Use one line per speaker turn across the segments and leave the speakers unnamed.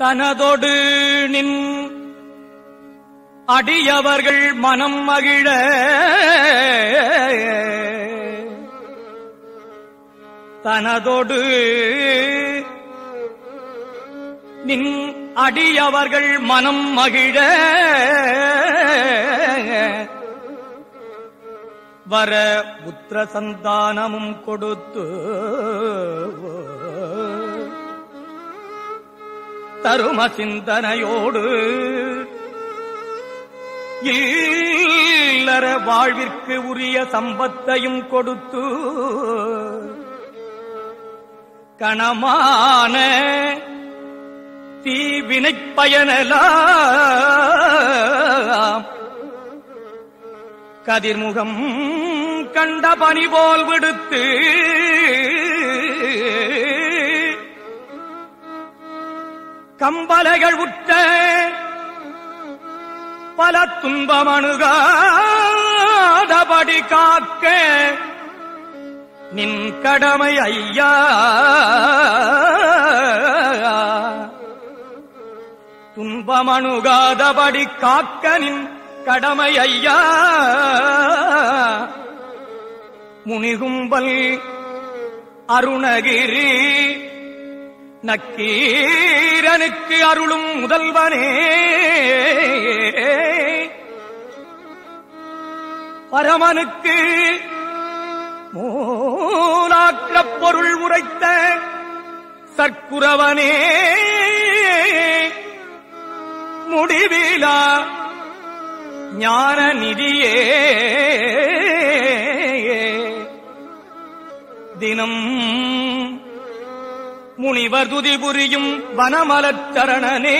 தனதொடு நின் அடியவர்கள் மனம் மகிழ தனதொடு நின் அடியவர்கள் மனம் மகிழ வர புத்திர சந்தானமும் கொடுத்து தரும சிந்தனையோடு இல்லற வாழ்விற்கு உரிய சம்பத்தையும் கொடுத்து கணமான தீவினைப் பயனலாம் கதிர்முகம் கண்ட பனி போல் விடுத்து கம்பலைகள் உற்ற பல துன்பமணுகாதபடி காக்க நின் கடமை ஐயா துன்பமணுகாதபடி காக்க நின் கடமை ஐயா முனிகும்பல் அருணகிரி நக்கீரனுக்கு அருளும் முதல்வனே பரமனுக்கு மூலாற்றப் பொருள் உரைத்த சற்குரவனே முடிவிலா ஞான நிதியே தினம் முனிவர் துதி புரியும் வனமலச்சரணனே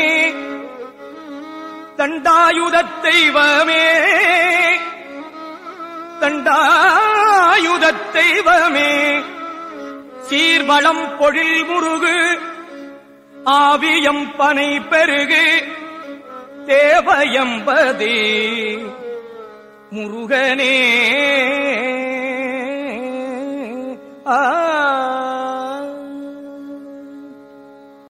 தண்டாயுதத் தெய்வமே தண்டாயுதத் தெய்வமே சீர்வளம் பொழில் முருகு ஆவியம் பனை பெருகு தேவயம்பதே முருகனே